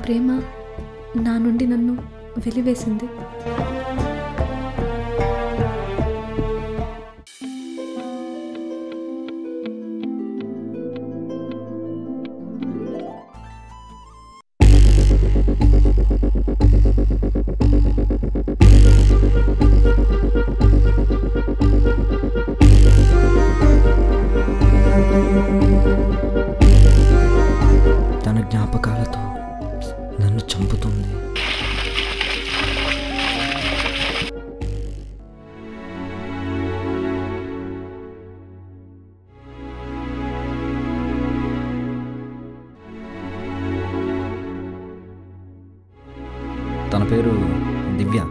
ప్రేమ నా నుండి నన్ను వెలివేసింది తన జ్ఞాపకాలతో నన్ను చంపుతుంది తన పేరు దివ్య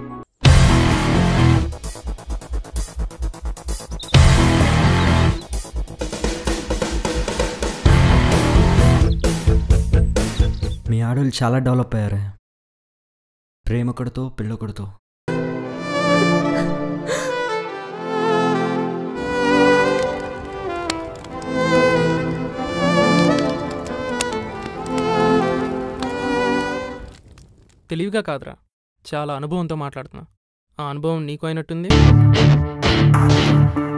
మీ ఆడవాళ్ళు చాలా డెవలప్ అయ్యారే ప్రేమకుడితో పిల్లకుడితో తెలివిగా కాదురా చాలా అనుభవంతో మాట్లాడుతున్నా ఆ అనుభవం నీకు అయినట్టుంది